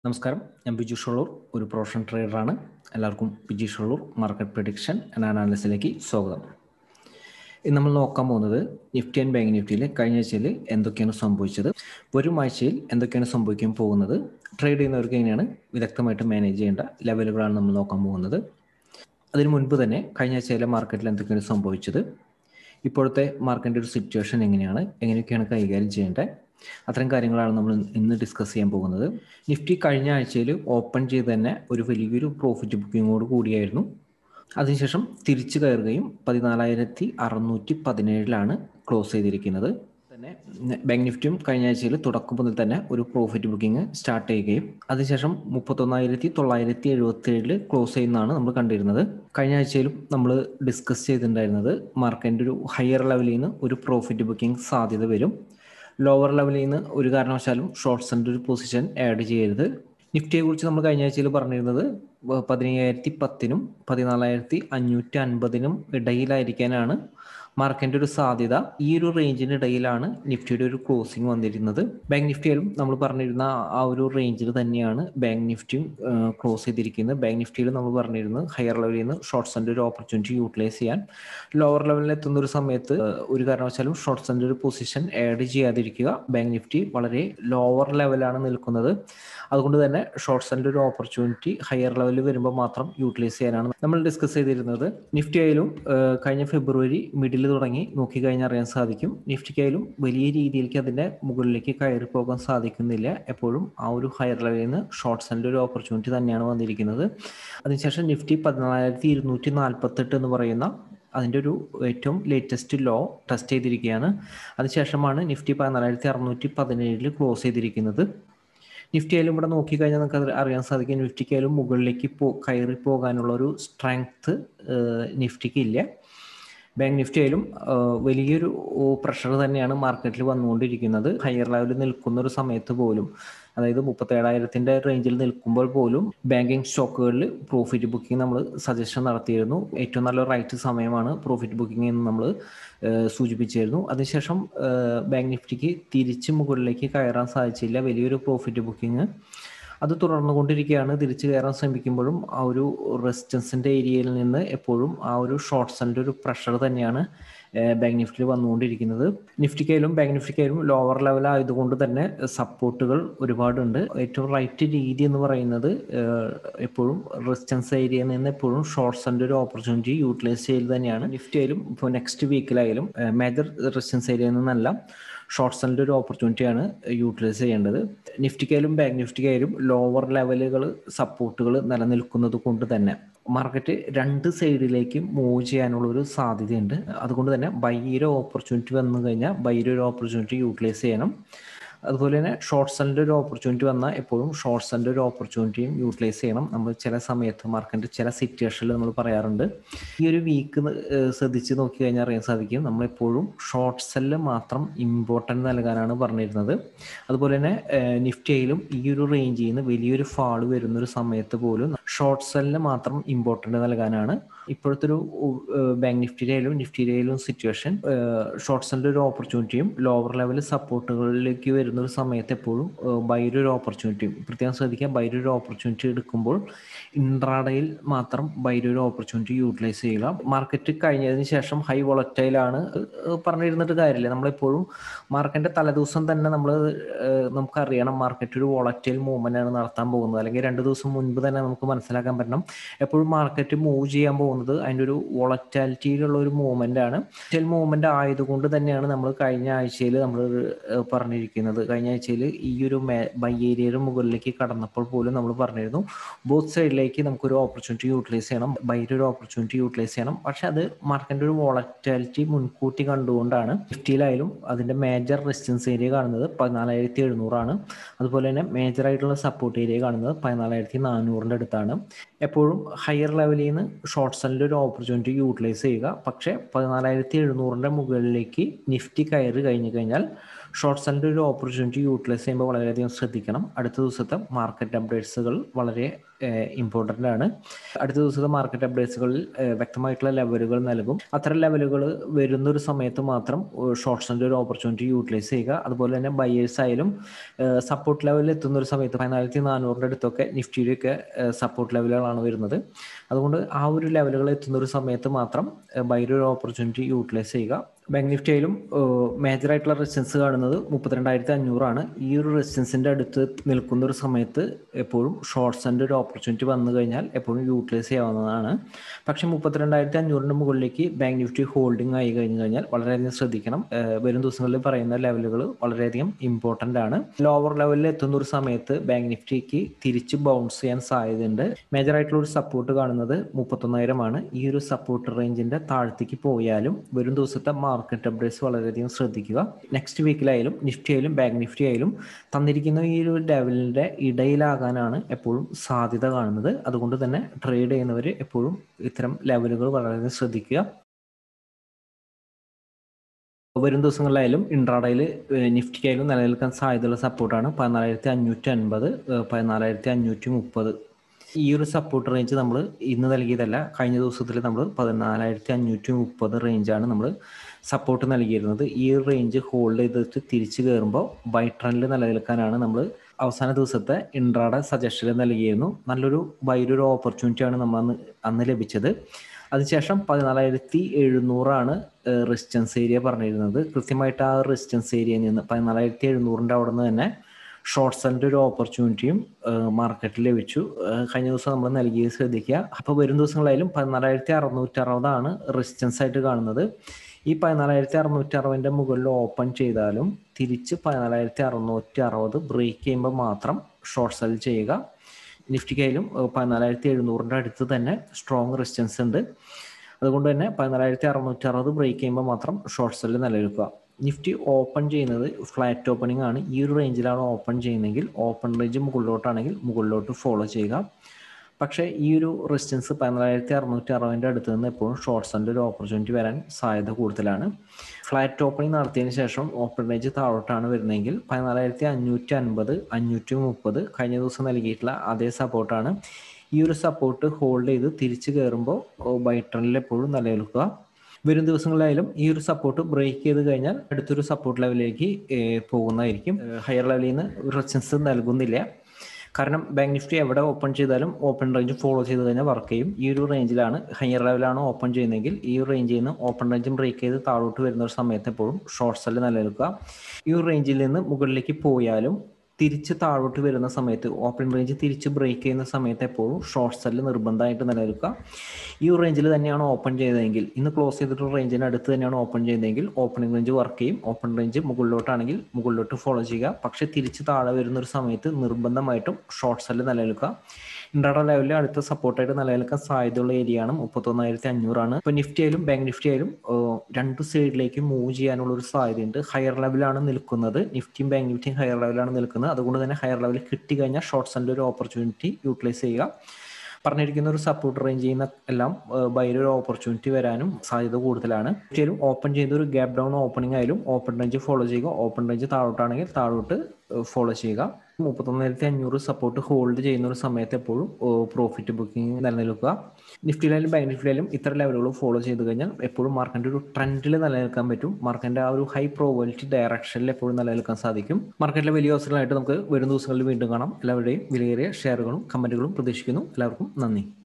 നമസ്കാരം ഞാൻ ബിജു ഷൊള്ളൂർ ഒരു പ്രൊഫഷണൽ ട്രേഡറാണ് എല്ലാവർക്കും Biju Shollur market prediction and അനാലിസിലേക്ക് സ്വാഗതം ഇന്ന് നമ്മൾ നോക്കാൻ പോകുന്നത് നിഫ്റ്റി ആൻഡ് ബാങ്ക് നിഫ്റ്റിയിൽ കഴിഞ്ഞ ആഴ്ചയിൽ എന്തൊക്കെയാണ് സംഭവിച്ചത് വരും ആഴ്ചയിൽ എന്തൊക്കെയാണ് സംഭവിക്കാൻ പോകുന്നത് ട്രേഡ് ചെയ്യുന്നവർക്ക് എങ്ങനെയാണ് വിദഗ്ധമായിട്ട് മാനേജ് ചെയ്യേണ്ട ലെവലുകളാണ് നമ്മൾ നോക്കാൻ പോകുന്നത് അതിനു മുൻപ് തന്നെ കഴിഞ്ഞ ആഴ്ചയിലെ മാർക്കറ്റിൽ എന്തൊക്കെയാണ് സംഭവിച്ചത് ഇപ്പോഴത്തെ മാർക്കറ്റിൻ്റെ ഒരു സിറ്റുവേഷൻ എങ്ങനെയാണ് എങ്ങനെയൊക്കെയാണ് കൈകാര്യം ചെയ്യേണ്ടത് അത്തരം കാര്യങ്ങളാണ് നമ്മൾ ഇന്ന് ഡിസ്കസ് ചെയ്യാൻ പോകുന്നത് നിഫ്റ്റി കഴിഞ്ഞ ആഴ്ചയിൽ ഓപ്പൺ ചെയ്ത് തന്നെ ഒരു വലിയൊരു പ്രോഫിറ്റ് ബുക്കിങ്ങോട് കൂടിയായിരുന്നു അതിനുശേഷം തിരിച്ചു കയറുകയും പതിനാലായിരത്തി അറുന്നൂറ്റി പതിനേഴിലാണ് ക്ലോസ് ചെയ്തിരിക്കുന്നത് തന്നെ ബാങ്ക് നിഫ്റ്റിയും കഴിഞ്ഞ ആഴ്ചയിൽ തുടക്കം മുതൽ തന്നെ ഒരു പ്രോഫിറ്റ് ബുക്കിംഗ് സ്റ്റാർട്ട് ചെയ്യുകയും അതിനുശേഷം മുപ്പത്തൊന്നായിരത്തി തൊള്ളായിരത്തി എഴുപത്തി ഏഴില് ക്ലോസ് ചെയ്യുന്നതാണ് നമ്മൾ കണ്ടിരുന്നത് കഴിഞ്ഞ ആഴ്ചയിലും നമ്മൾ ഡിസ്കസ് ചെയ്തിട്ടുണ്ടായിരുന്നത് മാർക്കറ്റിൻ്റെ ഒരു ഹയർ ലെവലിൽ നിന്ന് ഒരു പ്രോഫിറ്റ് ബുക്കിംഗ് സാധ്യത വരും ലോവർ ലെവലിൽ നിന്ന് ഒരു കാരണവശാലും ഷോർട്ട്സിൻ്റെ ഒരു പൊസിഷൻ ആഡ് ചെയ്യരുത് നിഫ്റ്റിയെ കുറിച്ച് നമ്മൾ കഴിഞ്ഞ ആഴ്ചയിൽ പറഞ്ഞിരുന്നത് പതിനയ്യായിരത്തി പത്തിനും പതിനാലായിരത്തി അഞ്ഞൂറ്റി അൻപതിനും ഇടയിലായിരിക്കാനാണ് മാർക്കറ്റിന്റെ ഒരു സാധ്യത ഈ ഒരു റേഞ്ചിന് ഇടയിലാണ് നിഫ്റ്റിയുടെ ഒരു ക്ലോസിംഗ് വന്നിരുന്നത് ബാങ്ക് നിഫ്റ്റിയിലും നമ്മൾ പറഞ്ഞിരുന്ന ആ ഒരു റേഞ്ചിൽ തന്നെയാണ് ബാങ്ക് നിഫ്റ്റിയും ക്ലോസ് ചെയ്തിരിക്കുന്നത് ബാങ്ക് നിഫ്റ്റിയിൽ നമ്മൾ പറഞ്ഞിരുന്നത് ഹയർ ലെവലിൽ നിന്ന് ഷോർട്ട്സിന്റെ ഒരു ഓപ്പർച്യൂണിറ്റി യൂട്ടിലൈസ് ചെയ്യാൻ ലോവർ ലെവലിൽ എത്തുന്ന ഒരു സമയത്ത് ഒരു കാരണവശാലും ഷോർട്ട്സിന്റെ ഒരു പൊസിഷൻ ആഡ് ചെയ്യാതിരിക്കുക ബാങ്ക് നിഫ്റ്റി വളരെ ലോവർ ലെവലാണ് നിൽക്കുന്നത് അതുകൊണ്ട് തന്നെ ഷോർട്ട്സിന്റെ ഒരു ഓപ്പർച്യൂണിറ്റി ഹയർ ലെവലിൽ വരുമ്പോൾ മാത്രം യൂട്ടിലൈസ് ചെയ്യാനാണ് നമ്മൾ ഡിസ്കസ് ചെയ്തിരുന്നത് നിഫ്റ്റി ആയാലും കഴിഞ്ഞ ഫെബ്രുവരി മിഡിൽ തുടങ്ങി നോക്കിക്കഴിഞ്ഞാൽ അറിയാൻ സാധിക്കും നിഫ്റ്റിക്കായാലും വലിയ രീതിയിലേക്ക് അതിന്റെ മുകളിലേക്ക് കയറി പോകാൻ സാധിക്കുന്നില്ല എപ്പോഴും ആ ഒരു ഹയർ ലെവലിൽ നിന്ന് ഷോർട്ട്സിന്റെ ഒരു ഓപ്പർച്യൂണിറ്റി തന്നെയാണ് വന്നിരിക്കുന്നത് അതിനുശേഷം നിഫ്റ്റി പതിനാലായിരത്തി ഇരുന്നൂറ്റി നാൽപ്പത്തെട്ട് എന്ന് പറയുന്ന അതിൻ്റെ ഒരു ഏറ്റവും ലേറ്റസ്റ്റ് ലോ ടെസ്റ്റ് ചെയ്തിരിക്കുകയാണ് അതിനുശേഷമാണ് നിഫ്റ്റി പതിനാലായിരത്തി അറുന്നൂറ്റി പതിനേഴിൽ ക്ലോസ് ചെയ്തിരിക്കുന്നത് നിഫ്റ്റി ആയാലും ഇവിടെ നോക്കിക്കഴിഞ്ഞാൽ നമുക്ക് അറിയാൻ സാധിക്കും നിഫ്റ്റിക്കായാലും മുകളിലേക്ക് പോ കയറി പോകാനുള്ള ഒരു സ്ട്രെങ്ത് നിഫ്റ്റിക്ക് ഇല്ല ബാങ്ക് നിഫ്റ്റി ആയാലും വലിയൊരു പ്രഷർ തന്നെയാണ് മാർക്കറ്റിൽ വന്നുകൊണ്ടിരിക്കുന്നത് ഹയർ ലെവലിൽ നിൽക്കുന്ന ഒരു സമയത്ത് പോലും അതായത് മുപ്പത്തേഴായിരത്തിന്റെ റേഞ്ചിൽ നിൽക്കുമ്പോൾ പോലും ബാങ്കിങ് സ്റ്റോക്കുകളിൽ പ്രോഫിറ്റ് ബുക്കിംഗ് നമ്മൾ സജഷൻ നടത്തിയിരുന്നു ഏറ്റവും നല്ല റൈറ്റ് സമയമാണ് പ്രോഫിറ്റ് ബുക്കിംഗ് എന്ന് നമ്മൾ സൂചിപ്പിച്ചിരുന്നു അതിനുശേഷം ബാങ്ക് നിഫ്റ്റിക്ക് തിരിച്ച് മുകളിലേക്ക് കയറാൻ സാധിച്ചില്ല വലിയൊരു പ്രോഫിറ്റ് ബുക്കിംഗ് അത് തുടർന്നുകൊണ്ടിരിക്കുകയാണ് തിരിച്ചു കയറാൻ ശ്രമിക്കുമ്പോഴും ആ ഒരു റെസിസ്റ്റൻസിന്റെ ഏരിയയിൽ നിന്ന് എപ്പോഴും ആ ഒരു ഷോർട്ട്സിന്റെ ഒരു പ്രഷർ തന്നെയാണ് ബാങ്ക് നിഫ്റ്റിയിൽ വന്നുകൊണ്ടിരിക്കുന്നത് നിഫ്റ്റിക്കായാലും ബാങ്ക് നിഫ്റ്റിക്കായാലും ലോവർ ലെവൽ ആയതുകൊണ്ട് തന്നെ സപ്പോർട്ടുകൾ ഒരുപാടുണ്ട് ഏറ്റവും റൈറ്റ് രീതി എന്ന് പറയുന്നത് എപ്പോഴും റെസിസ്റ്റൻസ് ഏരിയയിൽ നിന്ന് എപ്പോഴും ഷോർട്ട്സിന്റെ ഒരു ഓപ്പർച്യൂണിറ്റി യൂട്ടിലൈസ് ചെയ്യൽ തന്നെയാണ് നിഫ്റ്റി ആയാലും ഇപ്പോൾ നെക്സ്റ്റ് വീക്കിലായാലും മേജർ റെസിസ്റ്റൻസ് ഏരിയയിൽ നിന്നല്ല ഷോർട്ട്സിൻ്റെ ഒരു ഓപ്പർച്യൂണിറ്റിയാണ് യൂട്ടിലൈസ് ചെയ്യേണ്ടത് നിഫ്റ്റിക്കായാലും ബാങ്ക് നിഫ്റ്റിക്കായാലും ലോവർ ലെവലുകൾ സപ്പോർട്ടുകൾ നിലനിൽക്കുന്നത് കൊണ്ട് തന്നെ മാർക്കറ്റ് രണ്ട് സൈഡിലേക്ക് മൂവ് ചെയ്യാനുള്ള ഒരു സാധ്യതയുണ്ട് അതുകൊണ്ട് തന്നെ ബൈയുടെ ഓപ്പർച്യൂണിറ്റി വന്നു കഴിഞ്ഞാൽ ബൈയുടെ ഒരു ഓപ്പർച്യൂണിറ്റി യൂട്ടിലൈസ് ചെയ്യണം അതുപോലെ തന്നെ ഷോർട്ട്സിൻ്റെ ഒരു ഓപ്പർച്യൂണിറ്റി വന്നാൽ എപ്പോഴും ഷോർട്ട്സിൻ്റെ ഒരു ഓപ്പർച്യൂണിറ്റിയും യൂട്ടിലൈസ് ചെയ്യണം നമ്മൾ ചില സമയത്ത് മാർക്കറ്റിൻ്റെ ചില സിറ്റുവേഷനിൽ നമ്മൾ പറയാറുണ്ട് ഈ ഒരു വീക്ക് ശ്രദ്ധിച്ച് നോക്കി കഴിഞ്ഞാൽ അറിയാൻ സാധിക്കും നമ്മളെപ്പോഴും ഷോർട്ട് സെല്ല് മാത്രം ഇമ്പോർട്ടൻ്റ് നൽകാനാണ് പറഞ്ഞിരുന്നത് അതുപോലെ തന്നെ നിഫ്റ്റിയിലും ഈ ഒരു റേഞ്ചിൽ നിന്ന് വലിയൊരു ഫാള് വരുന്ന ഒരു സമയത്ത് പോലും ഷോർട്ട് സെല്ലിന് മാത്രം ഇമ്പോർട്ടൻ്റ് നൽകാനാണ് ഇപ്പോഴത്തെ ഒരു ബാങ്ക് നിഫ്റ്റിയിലായാലും നിഫ്റ്റിയിലായാലും സിറ്റുവേഷൻ ഷോർട്ട് സെല്ലിൻ്റെ ഒരു ഓപ്പർച്യൂണിറ്റിയും ലോവർ ലെവൽ സപ്പോർട്ടുകളിലേക്ക് വരുന്ന ഒരു സമയത്ത് എപ്പോഴും ബൈയുടെ ഒരു ഓപ്പർച്യൂണിറ്റിയും പ്രത്യേകം ശ്രദ്ധിക്കുക ബൈയുടെ ഒരു ഓപ്പർച്യൂണിറ്റി എടുക്കുമ്പോൾ ഇൻട്രാഡയിൽ മാത്രം ബൈയുടെ ഒരു ഓപ്പർച്യൂണിറ്റി യൂട്ടിലൈസ് ചെയ്യുക മാർക്കറ്റ് കഴിഞ്ഞതിന് ശേഷം ഹൈ വൊളറ്റൈലാണ് പറഞ്ഞിരുന്നിട്ട് കാര്യമില്ല നമ്മളെപ്പോഴും മാർക്കറ്റിന്റെ തലേദിവസം തന്നെ നമ്മൾ നമുക്കറിയണം മാർക്കറ്റ് ഒരു വോളറ്റൈൽ മൂവ്മെന്റ് ആണ് നടത്താൻ പോകുന്നത് അല്ലെങ്കിൽ രണ്ട് ദിവസം മുൻപ് തന്നെ നമുക്ക് മനസ്സിലാക്കാൻ പറ്റണം എപ്പോഴും മാർക്കറ്റ് മൂവ് ചെയ്യാൻ പോകുന്നത് അതിൻ്റെ ഒരു വോളറ്റാലിറ്റിയിലുള്ള ഒരു മൂവ്മെന്റ് ആണ് വോളറ്റൈൽ മൂവ്മെന്റ് ആയതുകൊണ്ട് തന്നെയാണ് നമ്മൾ കഴിഞ്ഞ ആഴ്ചയിൽ നമ്മൾ പറഞ്ഞിരിക്കുന്നത് കഴിഞ്ഞ ആഴ്ചയിൽ ഈ ഒരു ബൈ ഏരിയയുടെ മുകളിലേക്ക് കടന്നപ്പോൾ പോലും നമ്മൾ പറഞ്ഞിരുന്നു ബോത്ത് സൈഡിലേക്ക് നമുക്കൊരു ഓപ്പർച്യൂണിറ്റി യൂട്ടിലൈസ് ചെയ്യണം ബൈയുടെ ഒരു ഓപ്പർച്യൂണിറ്റി യൂട്ടിലൈസ് ചെയ്യണം പക്ഷെ അത് മാർക്കറ്റിന്റെ ഒരു വോളറ്റാലിറ്റി മുൻകൂട്ടി കണ്ടുകൊണ്ടാണ് നിഫ്റ്റിയിലായാലും അതിന്റെ മേജർ റെസിസ്റ്റൻസ് ഏരിയ കാണുന്നത് പതിനാലായിരത്തി എഴുന്നൂറാണ് അതുപോലെ തന്നെ മേജർ ആയിട്ടുള്ള സപ്പോർട്ട് ഏരിയ കാണുന്നത് പതിനാലായിരത്തി നാനൂറിന്റെ അടുത്താണ് എപ്പോഴും ഹയർ ലെവലിൽ നിന്ന് ഷോർട്ട് സെല്ലിൻ്റെ ഒരു ഓപ്പർച്യൂണിറ്റി യൂട്ടിലൈസ് ചെയ്യുക പക്ഷേ പതിനാലായിരത്തി എഴുന്നൂറിൻ്റെ മുകളിലേക്ക് നിഫ്റ്റി കയറി കഴിഞ്ഞു കഴിഞ്ഞാൽ ഷോർട്ട് സെല്ലിൻ്റെ ഒരു ഓപ്പർച്യൂണിറ്റി യൂട്ടിലൈസ് ചെയ്യുമ്പോൾ വളരെയധികം ശ്രദ്ധിക്കണം അടുത്ത ദിവസത്തെ മാർക്കറ്റ് അപ്ഡേറ്റ്സുകൾ വളരെ ഇമ്പോർട്ടൻ്റ് ആണ് അടുത്ത ദിവസത്തെ മാർക്കറ്റ് അപ്ഡേറ്റ്സുകളിൽ വ്യക്തമായിട്ടുള്ള ലെവലുകൾ നൽകും അത്തരം ലെവലുകൾ വരുന്ന ഒരു സമയത്ത് മാത്രം ഷോർട്ട് സെല്ലിൻ്റെ ഒരു ഓപ്പർച്യൂണിറ്റി യൂട്ടിലൈസ് ചെയ്യുക അതുപോലെ തന്നെ ബയേഴ്സ് ആയാലും സപ്പോർട്ട് ലെവലിൽ എത്തുന്ന ഒരു സമയത്ത് പതിനായിരത്തി നാനൂറിൻ്റെ അടുത്തൊക്കെ നിഫ്റ്റിയിലൊക്കെ സപ്പോർട്ട് ലെവലുകളാണ് വരുന്നത് അതുകൊണ്ട് ആ ഒരു ലെവലുകൾ എത്തുന്ന ഒരു സമയത്ത് മാത്രം ബൈയുടെ ഒരു ഓപ്പർച്യൂണിറ്റി യൂട്ടിലൈസ് ചെയ്യുക ബാങ്ക് നിഫ്റ്റിയിലും മേജർ ആയിട്ടുള്ള റെസിസ്റ്റൻസ് കാണുന്നത് മുപ്പത്തിരണ്ടായിരത്തി അഞ്ഞൂറാണ് ഈ ഒരു റെസിസ്റ്റൻസിൻ്റെ അടുത്ത് നിൽക്കുന്ന ഒരു സമയത്ത് എപ്പോഴും ഷോർട്ട്സിൻ്റെ ഒരു ഓപ്പർച്യൂണിറ്റി വന്നു കഴിഞ്ഞാൽ എപ്പോഴും യൂട്ടിലൈസ് ചെയ്യാവുന്നതാണ് പക്ഷേ മുപ്പത്തിരണ്ടായിരത്തി അഞ്ഞൂറിൻ്റെ മുകളിലേക്ക് ബാങ്ക് നിഫ്റ്റി ഹോൾഡിംഗ് ആയി കഴിഞ്ഞു കഴിഞ്ഞാൽ വളരെയധികം ശ്രദ്ധിക്കണം വരും ദിവസങ്ങളിൽ പറയുന്ന ലെവലുകൾ വളരെയധികം ഇമ്പോർട്ടൻ്റ് ആണ് ലോവർ ലെവലിൽ എത്തുന്ന ഒരു സമയത്ത് ബാങ്ക് നിഫ്റ്റിക്ക് തിരിച്ച് ബൗൺസ് ചെയ്യാൻ സാധ്യതയുണ്ട് മേജർ ആയിട്ടുള്ള ഒരു സപ്പോർട്ട് കാണുന്നത് മുപ്പത്തൊന്നായിരമാണ് ഈ ഒരു സപ്പോർട്ട് റേഞ്ചിൻ്റെ താഴത്തേക്ക് പോയാലും വരും ദിവസത്തെ മാർക്കറ്റ് അപ്ഡേറ്റ്സ് വളരെയധികം ശ്രദ്ധിക്കുക നെക്സ്റ്റ് വീക്കിലായാലും നിഫ്റ്റി ആയാലും ബാങ്ക് നിഫ്റ്റി ആയാലും തന്നിരിക്കുന്ന ഈ ഒരു ലെവലിൻ്റെ ഇടയിലാകാനാണ് എപ്പോഴും സാധ്യത കാണുന്നത് അതുകൊണ്ട് തന്നെ ട്രേഡ് ചെയ്യുന്നവർ എപ്പോഴും ഇത്തരം ലെവലുകൾ വളരെയധികം ശ്രദ്ധിക്കുക വരും ദിവസങ്ങളിലായാലും ഇൻട്രാഡയിൽ നിഫ്റ്റിക്കായാലും നിലനിൽക്കാൻ സാധ്യതയുള്ള സപ്പോർട്ടാണ് പതിനാലായിരത്തി അഞ്ഞൂറ്റി അൻപത് പതിനാലായിരത്തി അഞ്ഞൂറ്റി മുപ്പത് ഈ ഒരു സപ്പോർട്ട് റേഞ്ച് നമ്മൾ ഇന്ന് നൽകിയതല്ല കഴിഞ്ഞ ദിവസത്തിൽ നമ്മൾ പതിനാലായിരത്തി അഞ്ഞൂറ്റി മുപ്പത് റേഞ്ചാണ് നമ്മൾ സപ്പോർട്ട് നൽകിയിരുന്നത് ഈ ഒരു റേഞ്ച് ഹോൾഡ് ചെയ്തിട്ട് തിരിച്ചു കയറുമ്പോൾ ബൈ ട്രെൻഡിൽ നിലനിൽക്കാനാണ് നമ്മൾ അവസാന ദിവസത്തെ ഇൻട്രാഡ സജഷനിൽ നൽകിയിരുന്നു നല്ലൊരു ബൈയുടെ ഒരു ഓപ്പർച്യൂണിറ്റിയാണ് നമ്മൾ അന്ന് അന്ന് ലഭിച്ചത് അതിനുശേഷം പതിനാലായിരത്തി എഴുന്നൂറാണ് റെസിസ്റ്റൻസ് ഏരിയ പറഞ്ഞിരുന്നത് കൃത്യമായിട്ട് ആ റെസിസ്റ്റൻസ് ഏരിയയിൽ നിന്ന് പതിനാലായിരത്തി എഴുന്നൂറിൻ്റെ അവിടെ നിന്ന് തന്നെ ഷോർട്ട് സെല്ലിൻ്റെ ഒരു ഓപ്പർച്യൂണിറ്റിയും മാർക്കറ്റിൽ ലഭിച്ചു കഴിഞ്ഞ ദിവസം നമ്മൾ നൽകിയത് ശ്രദ്ധിക്കുക അപ്പോൾ വരും ദിവസങ്ങളായാലും പതിനാലായിരത്തി അറുന്നൂറ്റി അറുപതാണ് റെസിസ്റ്റൻസ് ആയിട്ട് കാണുന്നത് ഈ പതിനാലായിരത്തി അറുന്നൂറ്റി അറുപതിൻ്റെ മുകളിൽ ഓപ്പൺ ചെയ്താലും തിരിച്ച് പതിനാലായിരത്തി അറുന്നൂറ്റി അറുപത് ബ്രേക്ക് ചെയ്യുമ്പോൾ മാത്രം ഷോർട്ട് സെൽ ചെയ്യുക നിഫ്റ്റിക്കായാലും പതിനാലായിരത്തി എഴുന്നൂറിൻ്റെ അടുത്ത് തന്നെ സ്ട്രോങ് റെസിസ്റ്റൻസ് ഉണ്ട് അതുകൊണ്ട് തന്നെ പതിനാലായിരത്തി അറുന്നൂറ്റി അറുപത് ബ്രേക്ക് ചെയ്യുമ്പോൾ മാത്രം ഷോർട്ട് സെല്ല് നിലനിൽക്കുക നിഫ്റ്റി ഓപ്പൺ ചെയ്യുന്നത് ഫ്ലാറ്റ് ഓപ്പണിംഗ് ആണ് ഈ ഒരു റേഞ്ചിലാണ് ഓപ്പൺ ചെയ്യുന്നതെങ്കിൽ ഓപ്പൺ റേഞ്ച് മുകളിലോട്ടാണെങ്കിൽ മുകളിലോട്ട് ഫോളോ ചെയ്യുക പക്ഷേ ഈ ഒരു റെസിസ്റ്റൻസ് പതിനാലായിരത്തി അറുന്നൂറ്റി അറുപതിൻ്റെ അടുത്ത് നിന്ന് എപ്പോഴും ഷോർട്ട് സെല്ലിൽ ഒരു ഓപ്പർച്യൂണിറ്റി വരാൻ സാധ്യത കൂടുതലാണ് ഫ്ലാറ്റ് ഓപ്പണിംഗ് നടത്തിയതിന് ശേഷം ഓപ്പൺ റേഞ്ച് താഴോട്ടാണ് വരുന്നതെങ്കിൽ പതിനാലായിരത്തി അഞ്ഞൂറ്റി അൻപത് അഞ്ഞൂറ്റി മുപ്പത് കഴിഞ്ഞ ദിവസം നൽകിയിട്ടുള്ള അതേ സപ്പോർട്ടാണ് ഈ ഒരു സപ്പോർട്ട് ഹോൾഡ് ചെയ്ത് തിരിച്ചു കയറുമ്പോൾ ബൈ ട്രെൻഡിൽ എപ്പോഴും നിലനിൽക്കുക വരും ദിവസങ്ങളിലായാലും ഈ ഒരു സപ്പോർട്ട് ബ്രേക്ക് ചെയ്ത് കഴിഞ്ഞാൽ അടുത്തൊരു സപ്പോർട്ട് ലെവലിലേക്ക് പോകുന്നതായിരിക്കും ഹയർ ലെവലിൽ നിന്ന് റെസിസ്റ്റൻസ് നൽകുന്നില്ല കാരണം ബാങ്ക് നിഫ്റ്റി എവിടെ ഓപ്പൺ ചെയ്താലും ഓപ്പൺ റേഞ്ച് ഫോളോ ചെയ്ത് കഴിഞ്ഞാൽ വർക്ക് ചെയ്യും ഈ ഒരു റേഞ്ചിലാണ് ഹയർ ലെവലാണ് ഓപ്പൺ ചെയ്യുന്നതെങ്കിൽ ഈ ഒരു റേഞ്ചിൽ നിന്ന് ഓപ്പൺ റേഞ്ചും ബ്രേക്ക് ചെയ്ത് താഴോട്ട് വരുന്ന ഒരു സമയത്ത് എപ്പോഴും ഷോർട്ട് സെല്ല് നിലനിൽക്കുക ഈ ഒരു റേഞ്ചിൽ നിന്ന് മുകളിലേക്ക് പോയാലും തിരിച്ച് താഴോട്ട് വരുന്ന സമയത്ത് ഓപ്പൺ റേഞ്ച് തിരിച്ച് ബ്രേക്ക് ചെയ്യുന്ന സമയത്ത് എപ്പോഴും ഷോർട്ട് സെല്ല് നിർബന്ധമായിട്ട് നിലനിൽക്കുക ഈ ഒരു റേഞ്ചിൽ തന്നെയാണ് ഓപ്പൺ ചെയ്തതെങ്കിൽ ഇന്ന് ക്ലോസ് ചെയ്തിട്ടുള്ള റേഞ്ചിന് അടുത്ത് തന്നെയാണ് ഓപ്പൺ ചെയ്തതെങ്കിൽ ഓപ്പണിംഗ് റേഞ്ച് വർക്ക് ചെയ്യും ഓപ്പൺ റേഞ്ച് മുകളിലോട്ടാണെങ്കിൽ മുകളിലോട്ട് ഫോളോ ചെയ്യുക പക്ഷേ തിരിച്ച് താഴെ വരുന്ന ഒരു സമയത്ത് നിർബന്ധമായിട്ടും ഷോർട്ട് സെല്ല് നിലനിൽക്കുക ഇൻട്രാഡ ലെവലിൽ അടുത്ത സപ്പോർട്ടായിട്ട് നിലനിൽക്കാൻ സാധ്യതയുള്ള ഏരിയയാണ് മുപ്പത്തൊന്നായിരത്തി അഞ്ഞൂറാണ് ഇപ്പോൾ നിഫ്റ്റി ആയാലും ബാങ്ക് നിഫ്റ്റി ആയാലും രണ്ട് സൈഡിലേക്ക് മൂവ് ചെയ്യാനുള്ള ഒരു സാധ്യതയുണ്ട് ഹയർ ലെവലാണ് നിൽക്കുന്നത് നിഫ്റ്റിയും ബാങ്ക് നിഫ്റ്റിയും ഹയർ ലെവലാണ് നിൽക്കുന്നത് അതുകൊണ്ട് തന്നെ ഹയർ ലെവലിൽ കിട്ടി കഴിഞ്ഞാൽ ഷോർട്ട് സെല്ലിൻ്റെ ഒരു ഓപ്പർച്യൂണിറ്റി യൂട്ടിലൈസ് ചെയ്യുക പറഞ്ഞിരിക്കുന്ന ഒരു സപ്പോർട്ട് റേഞ്ച് ചെയ്യുന്ന എല്ലാം ബൈയിൽ ഒരു ഓപ്പർച്യൂണിറ്റി വരാനും സാധ്യത കൂടുതലാണ് ഒരിക്കലും ഓപ്പൺ ചെയ്ത ഒരു ഗ്യാപ് ഡൗൺ ഓപ്പണിംഗ് ആയാലും ഓപ്പൺ റേഞ്ച് ഫോളോ ചെയ്യുക ഓപ്പൺ റേഞ്ച് താഴോട്ടാണെങ്കിൽ താഴോട്ട് ഫോളോ ചെയ്യുക മുപ്പത്തൊന്നായിരത്തി അഞ്ഞൂറ് സപ്പോർട്ട് ഹോൾഡ് ചെയ്യുന്ന ഒരു സമയത്ത് എപ്പോഴും പ്രോഫിറ്റ് ബുക്കിംഗ് നിലനിൽക്കുക നിഫ്റ്റിയിലായാലും ബാങ്ക് നിഫ്റ്റിയിലായാലും ഇത്ര ലെവലുകൾ ഫോളോ ചെയ്ത് കഴിഞ്ഞാൽ എപ്പോഴും മാർക്കറ്റിന്റെ ഒരു ട്രെൻഡിൽ നിലനിൽക്കാൻ പറ്റും മാർക്കറ്റിന്റെ ആ ഒരു ഹൈ പ്രോബിലിറ്റി ഡയറക്ഷനിൽ എപ്പോഴും നിലനിൽക്കാൻ സാധിക്കും മാർക്കറ്റിലെ വലിയ അവസരങ്ങളായിട്ട് നമുക്ക് വരും ദിവസങ്ങളിൽ വീണ്ടും കാണാം എല്ലാവരുടെയും വിലയേറിയ ഷെയറുകളും കമന്റുകളും പ്രതീക്ഷിക്കുന്നു എല്ലാവർക്കും നന്ദി